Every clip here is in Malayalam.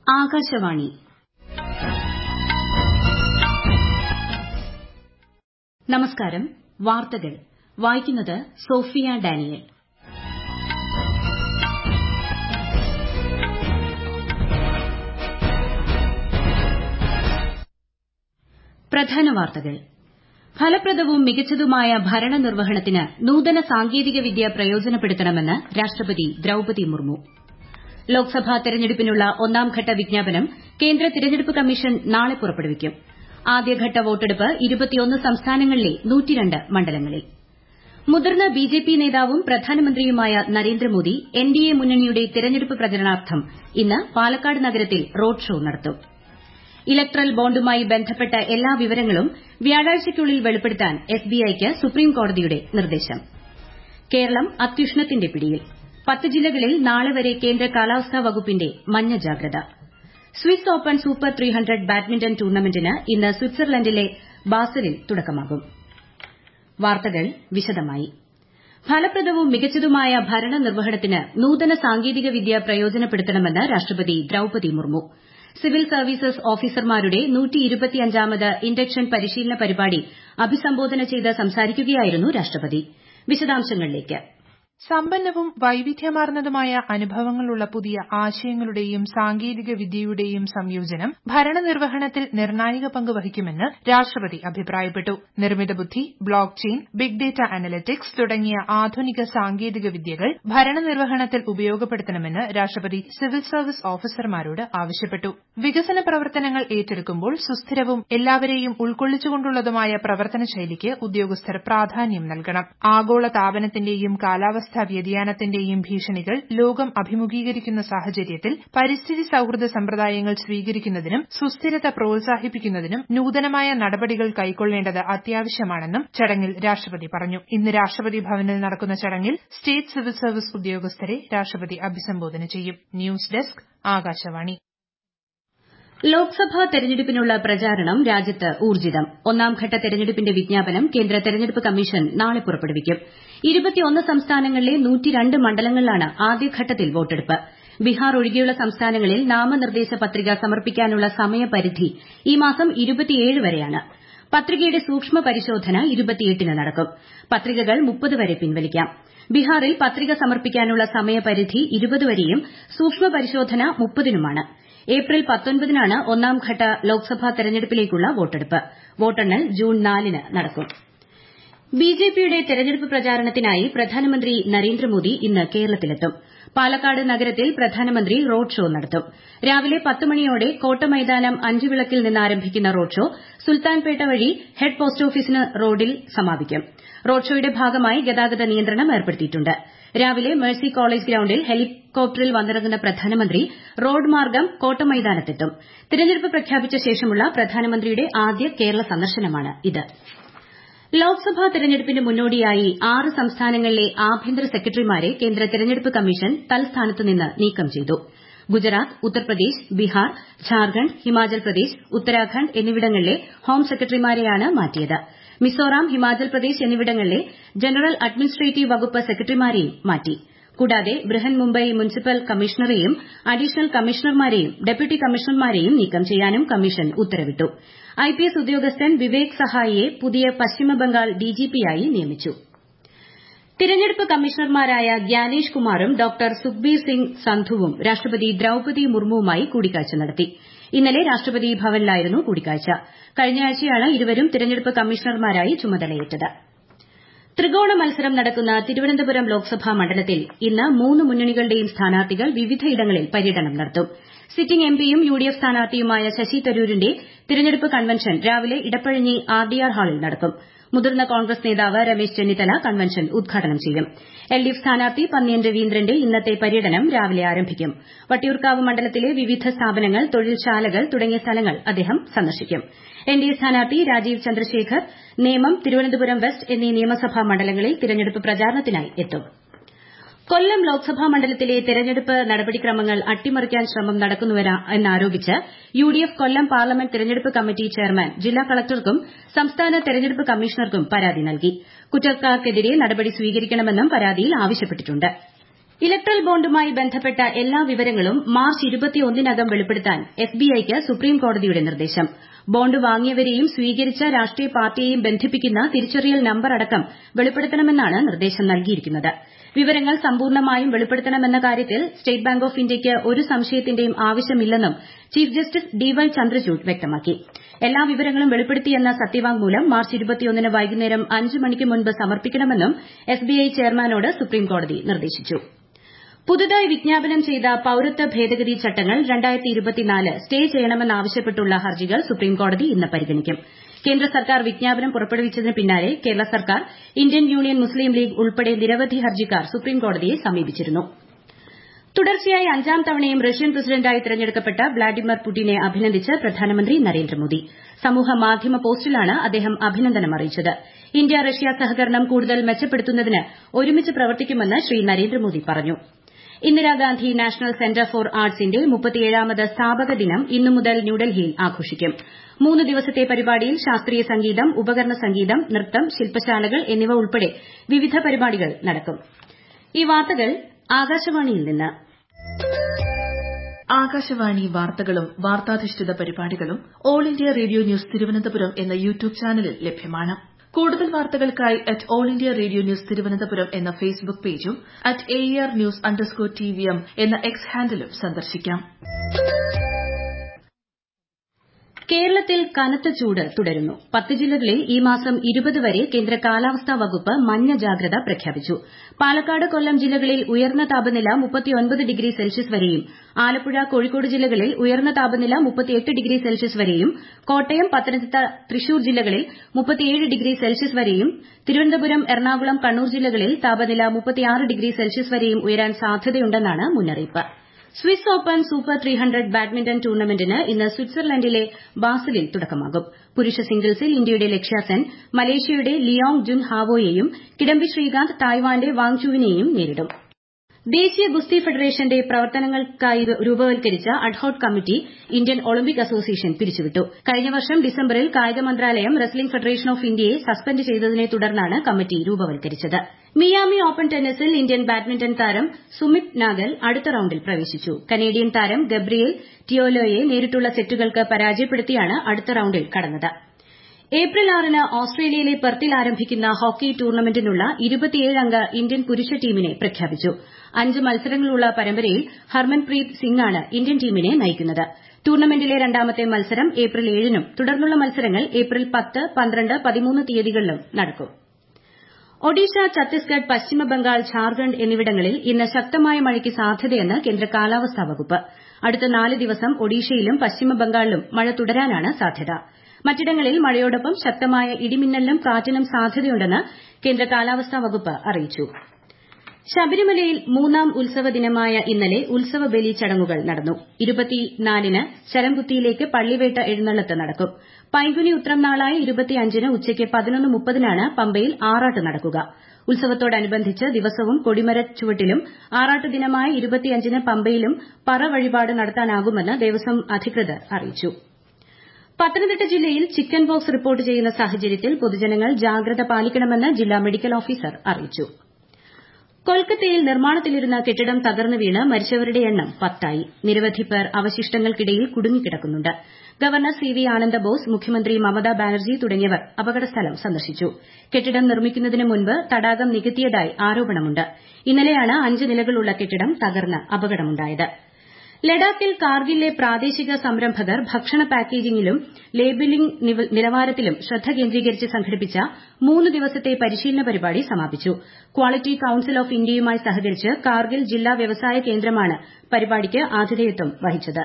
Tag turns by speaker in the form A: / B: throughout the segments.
A: ആകാശവാണി നമസ്കാരം വാർത്തകൾ വായിക്കുന്നത് സോഫിയ ഡാനിയൽ പ്രധാന വാർത്തകൾ ഫലപ്രദവും മികച്ചതുമായ ഭരണനിർവഹണത്തിന് നൂതന സാങ്കേതികവിദ്യ പ്രയോജനപ്പെടുത്തണമെന്ന് രാഷ്ട്രപതി ദ്രൌപതി മുർമു ലോക്സഭാ തെരഞ്ഞെടുപ്പിനുള്ള ഒന്നാംഘട്ട വിജ്ഞാപനം കേന്ദ്ര തിരഞ്ഞെടുപ്പ് കമ്മീഷൻ നാളെ പുറപ്പെടുവിക്കും ആദ്യഘട്ട വോട്ടെടുപ്പ് സംസ്ഥാനങ്ങളിലെ മണ്ഡലങ്ങളിൽ മുതിർന്ന ബിജെപി നേതാവും പ്രധാനമന്ത്രിയുമായ നരേന്ദ്രമോദി എൻഡിഎ മുന്നണിയുടെ തെരഞ്ഞെടുപ്പ് പ്രചരണാർത്ഥം ഇന്ന് പാലക്കാട് നഗരത്തിൽ റോഡ് ഷോ നടത്തും ഇലക്ട്രൽ ബോണ്ടുമായി ബന്ധപ്പെട്ട എല്ലാ വിവരങ്ങളും വ്യാഴാഴ്ചയ്ക്കുള്ളിൽ വെളിപ്പെടുത്താൻ എസ്ബിഐക്ക് സുപ്രീംകോടതിയുടെ നിർദ്ദേശം കേരളം അത്യുഷ്ണത്തിന്റെ പിടിയിൽ പത്ത് ജില്ലകളിൽ നാളെ വരെ കേന്ദ്ര കാലാവസ്ഥാ വകുപ്പിന്റെ മഞ്ഞ ജാഗ്രത Swiss Open Super three hundred badminton ടൂർണമെന്റിന് ഇന്ന് സ്വിറ്റ്സർലൻഡിലെ ബാസലിൽ തുടക്കമാകും വാർത്തകൾ വിശദമായി ഫലപ്രദവും മികച്ചതുമായ ഭരണനിർവഹണത്തിന് നൂതന സാങ്കേതികവിദ്യ പ്രയോജനപ്പെടുത്തണമെന്ന് രാഷ്ട്രപതി ദ്രൌപതി മുർമു സിവിൽ സർവീസസ് ഓഫീസർമാരുടെ ത് ഇൻഡക്ഷൻ പരിശീലന പരിപാടി അഭിസംബോധന ചെയ്ത് സംസാരിക്കുകയായിരുന്നു രാഷ്ട്രപതി വിശദാംശങ്ങളിലേക്ക്
B: സമ്പന്നവും വൈവിധ്യമാർന്നതുമായ അനുഭവങ്ങളുള്ള പുതിയ ആശയങ്ങളുടെയും സാങ്കേതിക വിദ്യയുടെയും സംയോജനം ഭരണനിർവഹണത്തിൽ നിർണായക പങ്ക് വഹിക്കുമെന്ന് രാഷ്ട്രപതി അഭിപ്രായപ്പെട്ടു നിർമ്മിത ബുദ്ധി block chain big data analytics തുടങ്ങിയ ആധുനിക സാങ്കേതിക വിദ്യകൾ ഭരണനിർവഹണത്തിൽ ഉപയോഗപ്പെടുത്തണമെന്ന് രാഷ്ട്രപതി സിവിൽ സർവീസ് ഓഫീസർമാരോട് ആവശ്യപ്പെട്ടു വികസന പ്രവർത്തനങ്ങൾ ഏറ്റെടുക്കുമ്പോൾ സുസ്ഥിരവും എല്ലാവരെയും ഉൾക്കൊള്ളിച്ചുകൊണ്ടുള്ളതുമായ പ്രവർത്തന ശൈലിക്ക് ഉദ്യോഗസ്ഥർ പ്രാധാന്യം നൽകണം ആഗോള താപനത്തിന്റെയും കാലാവസ്ഥ കാലാവസ്ഥാ വ്യതിയാനത്തിന്റെയും ഭീഷണികൾ ലോകം അഭിമുഖീകരിക്കുന്ന സാഹചര്യത്തിൽ പരിസ്ഥിതി സൌഹൃദ സമ്പ്രദായങ്ങൾ സ്വീകരിക്കുന്നതിനും സുസ്ഥിരത പ്രോത്സാഹിപ്പിക്കുന്നതിനും നൂതനമായ നടപടികൾ കൈക്കൊള്ളേണ്ടത് അത്യാവശ്യമാണെന്നും ചടങ്ങിൽ രാഷ്ട്രപതി പറഞ്ഞു ഇന്ന് രാഷ്ട്രപതി ഭവനിൽ നടക്കുന്ന ചടങ്ങിൽ സ്റ്റേറ്റ് സിവിൽ സർവീസ് ഉദ്യോഗസ്ഥരെ രാഷ്ട്രപതി അഭിസംബോധന ചെയ്യും ന്യൂസ് ഡെസ്ക് ആകാശവാണി
A: ലോക്സഭാ തെരഞ്ഞെടുപ്പിനുള്ള പ്രചാരണം രാജ്യത്ത് ഊർജ്ജിതം ഒന്നാംഘട്ട തെരഞ്ഞെടുപ്പിന്റെ വിജ്ഞാപനം കേന്ദ്ര തെരഞ്ഞെടുപ്പ് കമ്മീഷൻ നാളെ പുറപ്പെടുവിക്കും സംസ്ഥാനങ്ങളിലെ മണ്ഡലങ്ങളിലാണ് ആദ്യഘട്ടത്തിൽ വോട്ടെടുപ്പ് ബീഹാർ ഒഴികെയുള്ള സംസ്ഥാനങ്ങളിൽ നാമനിർദ്ദേശ പത്രിക സമർപ്പിക്കാനുള്ള സമയപരിധി ഈ മാസം വരെയാണ് പത്രികയുടെ സൂക്ഷ്മ പരിശോധന ന് നടക്കും പത്രികകൾ വരെ പിൻവലിക്കാം ബീഹാറിൽ പത്രിക സമർപ്പിക്കാനുള്ള സമയപരിധി വരെയും സൂക്ഷ്മ പരിശോധന നുമാണ് ഏപ്രിൽ നാണ് ഒന്നാംഘട്ട ലോക്സഭാ തെരഞ്ഞെടുപ്പിലേക്കുള്ള വോട്ടെടുപ്പ് വോട്ടെണ്ണൽ ജൂൺ നാലിന് നടക്കും ബിജെപിയുടെ തെരഞ്ഞെടുപ്പ് പ്രചാരണത്തിനായി പ്രധാനമന്ത്രി നരേന്ദ്രമോദി ഇന്ന് കേരളത്തിലെത്തും പാലക്കാട് നഗരത്തിൽ പ്രധാനമന്ത്രി റോഡ് ഷോ നടത്തും രാവിലെ പത്ത് മണിയോടെ കോട്ടമൈതാനം അഞ്ചുവിളക്കിൽ നിന്ന് ആരംഭിക്കുന്ന റോഡ് ഷോ സുൽത്താൻപേട്ട വഴി ഹെഡ് പോസ്റ്റ് ഓഫീസ് റോഡിൽ സമാപിക്കും റോഡ് ഷോയുടെ ഭാഗമായി ഗതാഗത നിയന്ത്രണം ഏർപ്പെടുത്തിയിട്ടുണ്ട് രാവിലെ മേഴ്സി കോളേജ് ഗ്രൌണ്ടിൽ ഹെലികോപ്റ്ററിൽ വന്നിറങ്ങുന്ന പ്രധാനമന്ത്രി റോഡ് മാർഗ്ഗം കോട്ടമൈതാനത്തെത്തും തിരഞ്ഞെടുപ്പ് പ്രഖ്യാപിച്ച ശേഷമുള്ള പ്രധാനമന്ത്രിയുടെ ആദ്യ കേരള സന്ദർശനമാണിത് ലോക്സഭാ തെരഞ്ഞെടുപ്പിന് മുന്നോടിയായി ആറ് സംസ്ഥാനങ്ങളിലെ ആഭ്യന്തര സെക്രട്ടറിമാരെ കേന്ദ്ര തെരഞ്ഞെടുപ്പ് കമ്മീഷൻ തൽസ്ഥാനത്ത് നിന്ന് നീക്കം ചെയ്തു ഗുജറാത്ത് ഉത്തർപ്രദേശ് ബീഹാർ ഝാർഖണ്ഡ് ഹിമാചൽ പ്രദേശ് ഉത്തരാഖണ്ഡ് എന്നിവിടങ്ങളിലെ ഹോം സെക്രട്ടറിമാരെയാണ് മാറ്റിയത് മിസോറാം ഹിമാചൽ പ്രദേശ് എന്നിവിടങ്ങളിലെ ജനറൽ അഡ്മിനിസ്ട്രേറ്റീവ് വകുപ്പ് സെക്രട്ടറിമാരെയും മാറ്റി കൂടാതെ ബ്രിഹൻ മുംബൈ മുനിസിപ്പൽ കമ്മീഷണറെയും അഡീഷണൽ കമ്മീഷണർമാരെയും ഡെപ്യൂട്ടി കമ്മീഷണർമാരെയും നീക്കം ചെയ്യാനും കമ്മീഷൻ ഉത്തരവിട്ടു ഐപിഎസ് ഉദ്യോഗസ്ഥൻ വിവേക് സഹായിയെ പുതിയ പശ്ചിമബംഗാൾ ഡിജിപിയായി നിയമിച്ചു തിരഞ്ഞെടുപ്പ് കമ്മീഷണർമാരായ ഗ്യാനേഷ് കുമാറും ഡോക്ടർ സുഖ്ബീർ സിംഗ് സന്ധുവും രാഷ്ട്രപതി ദ്രൌപതി മുർമുവുമായി കൂടിക്കാഴ്ച നടത്തി ഇന്നലെ രാഷ്ട്രപതി ഭവനിലായിരുന്നു കൂടിക്കാഴ്ച കഴിഞ്ഞയാഴ്ചയാണ് ഇരുവരും തിരഞ്ഞെടുപ്പ് കമ്മീഷണർമാരായി ചുമതലയേറ്റത് ത്രികോണ മത്സരം നടക്കുന്ന തിരുവനന്തപുരം ലോക്സഭാ മണ്ഡലത്തിൽ ഇന്ന് മൂന്ന് മുന്നണികളുടെയും സ്ഥാനാർത്ഥികൾ വിവിധയിടങ്ങളിൽ പര്യടനം നടത്തും സിറ്റിംഗ് എംപിയും യുഡിഎഫ് സ്ഥാനാർത്ഥിയുമായ ശശി തരൂരിന്റെ തിരഞ്ഞെടുപ്പ് കൺവെൻഷൻ രാവിലെ ഇടപ്പഴിഞ്ഞി ആർഡിആർ ഹാളിൽ നടക്കും മുതിർന്ന കോൺഗ്രസ് നേതാവ് രമേശ് ചെന്നിത്തല കൺവെൻഷൻ ഉദ്ഘാടനം ചെയ്യും എൽഡിഎഫ് സ്ഥാനാർത്ഥി പന്ന്യൻ രവീന്ദ്രന്റെ ഇന്നത്തെ പര്യടനം രാവിലെ ആരംഭിക്കും വട്ടിയൂർക്കാവ് മണ്ഡലത്തിലെ വിവിധ സ്ഥാപനങ്ങൾ തൊഴിൽശാലകൾ തുടങ്ങിയ സ്ഥലങ്ങൾ അദ്ദേഹം സന്ദർശിക്കും എൻഡിഎ സ്ഥാനാർത്ഥി രാജീവ് ചന്ദ്രശേഖർ നേമം തിരുവനന്തപുരം വെസ്റ്റ് എന്നീ നിയമസഭാ മണ്ഡലങ്ങളിൽ തിരഞ്ഞെടുപ്പ് പ്രചാരണത്തിനായി എത്തും കൊല്ലം ലോക്സഭാ മണ്ഡലത്തിലെ തെരഞ്ഞെടുപ്പ് നടപടിക്രമങ്ങൾ അട്ടിമറിക്കാൻ ശ്രമം നടക്കുന്നുവെന്നാരോപിച്ച് യുഡിഎഫ് കൊല്ലം പാർലമെന്റ് തെരഞ്ഞെടുപ്പ് കമ്മിറ്റി ചെയർമാൻ ജില്ലാ കളക്ടർക്കും സംസ്ഥാന തെരഞ്ഞെടുപ്പ് കമ്മീഷണർക്കും പരാതി നൽകി കുറ്റക്കാർക്കെതിരെ നടപടി സ്വീകരിക്കണമെന്നും പരാതിയിൽ ആവശ്യപ്പെട്ടിട്ടുണ്ട് ഇലക്ട്രൽ ബോണ്ടുമായി ബന്ധപ്പെട്ട എല്ലാ വിവരങ്ങളും മാർച്ച് ഇരുപത്തിയൊന്നിനകം വെളിപ്പെടുത്താൻ എസ്ബിഐക്ക് സുപ്രീംകോടതിയുടെ നിർദ്ദേശം ബോണ്ട് വാങ്ങിയവരെയും സ്വീകരിച്ച രാഷ്ട്രീയ പാർട്ടിയെയും ബന്ധിപ്പിക്കുന്ന തിരിച്ചറിയൽ നമ്പർ അടക്കം വെളിപ്പെടുത്തണമെന്നാണ് നിർദ്ദേശം നൽകിയിരിക്കുന്നത് വിവരങ്ങൾ സമ്പൂർണ്ണമായും വെളിപ്പെടുത്തണമെന്ന കാര്യത്തിൽ സ്റ്റേറ്റ് ബാങ്ക് ഓഫ് ഇന്ത്യയ്ക്ക് ഒരു സംശയത്തിന്റെയും ആവശ്യമില്ലെന്നും chief justice D Y Chandrachud വ്യക്തമാക്കി എല്ലാ വിവരങ്ങളും വെളിപ്പെടുത്തിയെന്ന സത്യവാങ്മൂലം മാർച്ച് ഇരുപത്തിയൊന്നിന് വൈകുന്നേരം അഞ്ച് മണിക്ക് മുൻപ് സമർപ്പിക്കണമെന്നും എസ്ബിഐ ചെയർമാനോട് സുപ്രീംകോടതി നിർദ്ദേശിച്ചു പുതുതായി വിജ്ഞാപനം ചെയ്ത പൌരത്വ ഭേദഗതി ചട്ടങ്ങൾ സ്റ്റേ ചെയ്യണമെന്നാവശ്യപ്പെട്ടുള്ള ഹർജികൾ സുപ്രീംകോടതി ഇന്ന് പരിഗണിക്കും കേന്ദ്ര സർക്കാർ വിജ്ഞാപനം പുറപ്പെടുവിച്ചതിന് പിന്നാലെ കേരള സർക്കാർ ഇന്ത്യൻ യൂണിയൻ മുസ്ലീം ലീഗ് ഉൾപ്പെടെ നിരവധി ഹർജിക്കാർ സുപ്രീംകോടതിയെ സമീപിച്ചിരുന്നു തുടർച്ചയായി അഞ്ചാം തവണയും റഷ്യൻ പ്രസിഡന്റായി തെരഞ്ഞെടുക്കപ്പെട്ട വ്ളാഡിമിർ പുടിനെ അഭിനന്ദിച്ച് പ്രധാനമന്ത്രി നരേന്ദ്രമോദി സമൂഹമാധ്യമ പോസ്റ്റിലാണ് അദ്ദേഹം അഭിനന്ദനം അറിയിച്ചത് ഇന്ത്യ റഷ്യ സഹകരണം കൂടുതൽ മെച്ചപ്പെടുത്തുന്നതിന് ഒരുമിച്ച് പ്രവർത്തിക്കുമെന്ന് ശ്രീ നരേന്ദ്രമോദി പറഞ്ഞു ഇന്ദിരാഗാന്ധി നാഷണൽ സെന്റർ ഫോർ ആർട്സിന്റെ മുപ്പത്തിയേഴാമത് സ്ഥാപക ദിനം ഇന്നു മുതൽ ന്യൂഡൽഹിയിൽ ആഘോഷിക്കും മൂന്ന് ദിവസത്തെ പരിപാടിയിൽ ശാസ്ത്രീയ സംഗീതം ഉപകരണ സംഗീതം നൃത്തം ശില്പശാലകൾ എന്നിവ ഉൾപ്പെടെ വിവിധ പരിപാടികൾ നടക്കും ഈ വാർത്തകൾ ആകാശവാണിയിൽ നിന്ന്
C: ആകാശവാണി വാർത്തകളും വാർത്താധിഷ്ഠിത പരിപാടികളും all India radio news Thiruvananthapuram എന്ന യൂട്യൂബ് ചാനലിൽ ലഭ്യമാണ് കൂടുതൽ വാർത്തകൾക്കായി at all India radio news Thiruvananthapuram എന്ന ഫേസ്ബുക്ക് പേജും at A R news underscore T V M എന്ന എക്സ് ഹാൻഡിലും സന്ദർശിക്കാം
A: കേരളത്തിൽ കനത്ത ചൂട് തുടരുന്നു പത്ത് ജില്ലകളിൽ ഈ മാസം ഇരുപത് വരെ കേന്ദ്ര കാലാവസ്ഥാ വകുപ്പ് മഞ്ഞ ജാഗ്രത പ്രഖ്യാപിച്ചു പാലക്കാട് കൊല്ലം ജില്ലകളിൽ ഉയർന്ന താപനില ഡിഗ്രി സെൽഷ്യസ് വരെയും ആലപ്പുഴ കോഴിക്കോട് ജില്ലകളിൽ ഉയർന്ന താപനില ഡിഗ്രി സെൽഷ്യസ് വരെയും കോട്ടയം പത്തനംതിട്ട തൃശൂർ ജില്ലകളിൽ ഡിഗ്രി സെൽഷ്യസ് വരെയും തിരുവനന്തപുരം എറണാകുളം കണ്ണൂർ ജില്ലകളിൽ താപനില ഡിഗ്രി സെൽഷ്യസ് വരെയും ഉയരാൻ സാധ്യതയുണ്ടെന്നാണ് മുന്നറിയിപ്പ് Swiss Open Super three hundred badminton ടൂർണമെന്റിന് ഇന്ന് സ്വിറ്റ്സർലൻഡിലെ ബാസലിൽ തുടക്കമാകും പുരുഷ സിംഗിൾസിൽ ഇന്ത്യയുടെ ലക്ഷ്യാസെൻ മലേഷ്യയുടെ ലിയോങ് ജുൻ ഹാവോയെയും കിഡംബി ശ്രീകാന്ത് തായ്വാന്റെ വാങ്ചുവിനെയും നേരിടും ദേശീയ ഗുസ്തി ഫെഡറേഷന്റെ പ്രവർത്തനങ്ങൾക്കായി രൂപവൽക്കരിച്ച ad hoc committee Indian Olympic Association പിരിച്ചുവിട്ടു കഴിഞ്ഞ വർഷം ഡിസംബറിൽ കായിക മന്ത്രാലയം റെസ്ലിംഗ് ഫെഡറേഷൻ ഓഫ് ഇന്ത്യയെ സസ്പെൻഡ് ചെയ്തതിനെ തുടർന്നാണ് കമ്മിറ്റി രൂപവൽക്കരിച്ചത് മിയാമി ഓപ്പൺ ടെന്നീസിൽ ഇന്ത്യൻ ബാഡ്മിന്റൺ താരം സുമിത് നാഗൽ അടുത്ത റൌണ്ടിൽ പ്രവേശിച്ചു കനേഡിയൻ താരം ഗബ്രിയേൽ ടിയോലോയെ നേരിട്ടുള്ള സെറ്റുകൾക്ക് പരാജയപ്പെടുത്തിയാണ് അടുത്ത റൌണ്ടിൽ കടന്നത് ഏപ്രിൽ ആറിന് ഓസ്ട്രേലിയയിലെ പെർത്തിൽ ആരംഭിക്കുന്ന ഹോക്കി ടൂർണമെന്റിനുള്ള അംഗ ഇന്ത്യൻ പുരുഷ ടീമിനെ പ്രഖ്യാപിച്ചു അഞ്ച് മത്സരങ്ങളുള്ള പരമ്പരയിൽ ഹർമൻപ്രീത് സിംഗാണ് ഇന്ത്യൻ ടീമിനെ നയിക്കുന്നത് ടൂർണമെന്റിലെ രണ്ടാമത്തെ മത്സരം ഏപ്രിൽ ഏഴിനും തുടർന്നുള്ള മത്സരങ്ങൾ ഏപ്രിൽ പത്ത് പന്ത്രണ്ട് പതിമൂന്ന് തീയതികളിലും നടക്കും ഒഡീഷ ഛത്തീസ്ഗഡ് പശ്ചിമബംഗാൾ ഝാർഖണ്ഡ് എന്നിവിടങ്ങളിൽ ഇന്ന് ശക്തമായ മഴയ്ക്ക് സാധ്യതയെന്ന് കേന്ദ്ര കാലാവസ്ഥാ വകുപ്പ് അടുത്ത നാല് ദിവസം ഒഡീഷയിലും പശ്ചിമബംഗാളിലും മഴ തുടരാനാണ് സാധ്യത മറ്റിടങ്ങളിൽ മഴയോടൊപ്പം ശക്തമായ ഇടിമിന്നലിനും കാറ്റിനും സാധ്യതയുണ്ടെന്ന് കേന്ദ്ര കാലാവസ്ഥാ വകുപ്പ് അറിയിച്ചു ശബരിമലയിൽ മൂന്നാം ഉത്സവ ദിനമായ ഇന്നലെ ഉത്സവ ബലി ചടങ്ങുകൾ നടന്നു ഇരുപത്തിനാലിന് ശരംകുത്തിയിലേക്ക് പള്ളിവേട്ട എഴുന്നള്ളത്ത് നടക്കും പൈങ്കുനി ഉത്രം നാളായ ഇരുപത്തിയഞ്ചിന് ഉച്ചയ്ക്ക് പതിനൊന്ന് മുപ്പതിനാണ് പമ്പയിൽ ആറാട്ട് നടക്കുക ഉത്സവത്തോടനുബന്ധിച്ച് ദിവസവും കൊടിമര ചുവട്ടിലും ആറാട്ട് ദിനമായ ഇരുപത്തിയഞ്ചിന് പമ്പയിലും പറ വഴിപാട് നടത്താനാകുമെന്ന് ദേവസ്വം അധികൃതർ അറിയിച്ചു പത്തനംതിട്ട ജില്ലയിൽ ചിക്കൻ പോക്സ് റിപ്പോർട്ട് ചെയ്യുന്ന സാഹചര്യത്തിൽ പൊതുജനങ്ങൾ ജാഗ്രത പാലിക്കണമെന്ന് ജില്ലാ മെഡിക്കൽ ഓഫീസർ അറിയിച്ചു കൊൽക്കത്തയിൽ നിർമ്മാണത്തിലിരുന്ന കെട്ടിടം തകർന്നു വീണ് മരിച്ചവരുടെ എണ്ണം പത്തായി നിരവധി പേർ അവശിഷ്ടങ്ങൾക്കിടയിൽ കുടുങ്ങിക്കിടക്കുന്നുണ്ട് ഗവർണർ സി വി ആനന്ദബോസ് മുഖ്യമന്ത്രി മമതാ ബാനർജി തുടങ്ങിയവർ അപകടസ്ഥലം സന്ദർശിച്ചു കെട്ടിടം നിർമ്മിക്കുന്നതിന് മുൻപ് തടാകം നികത്തിയതായി ആരോപണമുണ്ട് ഇന്നലെയാണ് അഞ്ച് നിലകളുള്ള കെട്ടിടം തകർന്ന് അപകടമുണ്ടായത് ലഡാക്കിൽ കാർഗിലിലെ പ്രാദേശിക സംരംഭകർ ഭക്ഷണ പാക്കേജിംഗിലും ലേബലിംഗ് നിലവാരത്തിലും ശ്രദ്ധ കേന്ദ്രീകരിച്ച് സംഘടിപ്പിച്ച മൂന്ന് ദിവസത്തെ പരിശീലന പരിപാടി സമാപിച്ചു ക്വാളിറ്റി കൌൺസിൽ ഓഫ് ഇന്ത്യയുമായി സഹകരിച്ച് കാർഗിൽ ജില്ലാ വ്യവസായ കേന്ദ്രമാണ് പരിപാടിക്ക് ആതിഥേയത്വം വഹിച്ചത്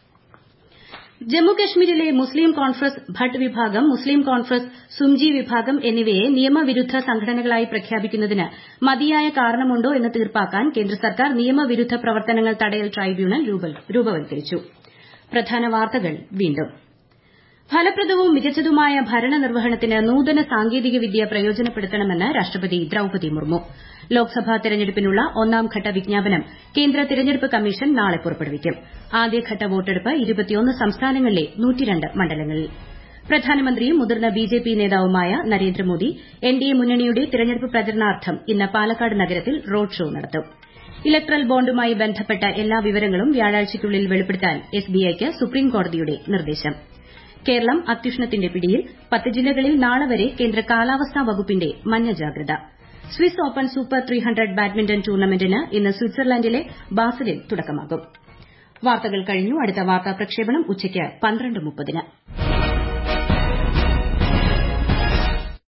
A: ജമ്മുകശ്മീരിലെ മുസ്ലിം കോൺഫറൻസ് ഭട്ട് വിഭാഗം മുസ്ലിം കോൺഫറൻസ് സുംജി വിഭാഗം എന്നിവയെ നിയമവിരുദ്ധ സംഘടനകളായി പ്രഖ്യാപിക്കുന്നതിന് മതിയായ കാരണമുണ്ടോ എന്ന് തീർപ്പാക്കാൻ കേന്ദ്ര സർക്കാർ നിയമവിരുദ്ധ പ്രവർത്തനങ്ങൾ തടയൽ ട്രൈബ്യൂണൽ രൂപവൽക്കരിച്ചു പ്രധാന വാർത്തകൾ വീണ്ടും ഫലപ്രദവും മികച്ചതുമായ ഭരണനിർവഹണത്തിന് നൂതന സാങ്കേതികവിദ്യ പ്രയോജനപ്പെടുത്തണമെന്ന് രാഷ്ട്രപതി ദ്രൌപതി മുർമു ലോക്സഭാ തെരഞ്ഞെടുപ്പിനുള്ള ഒന്നാംഘട്ട വിജ്ഞാപനം കേന്ദ്ര തെരഞ്ഞെടുപ്പ് കമ്മീഷൻ നാളെ പുറപ്പെടുവിക്കും ആദ്യഘട്ട വോട്ടെടുപ്പ് സംസ്ഥാനങ്ങളിലെ മണ്ഡലങ്ങളിൽ പ്രധാനമന്ത്രിയും മുതിർന്ന ബിജെപി നേതാവുമായ നരേന്ദ്രമോദി എൻഡിഎ മുന്നണിയുടെ തെരഞ്ഞെടുപ്പ് പ്രചരണാർത്ഥം ഇന്ന് പാലക്കാട് നഗരത്തിൽ റോഡ് ഷോ നടത്തും ഇലക്ട്രൽ ബോണ്ടുമായി ബന്ധപ്പെട്ട എല്ലാ വിവരങ്ങളും വ്യാഴാഴ്ചയ്ക്കുള്ളിൽ വെളിപ്പെടുത്താൻ എസ്ബിഐക്ക് സുപ്രീംകോടതിയുടെ നിർദ്ദേശം കേരളം അത്യുഷ്ണത്തിന്റെ പിടിയിൽ പത്ത് ജില്ലകളിൽ നാളെ വരെ കേന്ദ്ര കാലാവസ്ഥാ വകുപ്പിന്റെ മഞ്ഞ ജാഗ്രത Swiss Open Super three hundred badminton ടൂർണമെന്റിന് ഇന്ന് സ്വിറ്റ്സർലൻഡിലെ ബാസലിൽ തുടക്കമാകും വാർത്തകൾ കഴിഞ്ഞു അടുത്ത വാർത്താ പ്രക്ഷേപണം ഉച്ചയ്ക്ക് പന്ത്രണ്ട് മുപ്പതിന്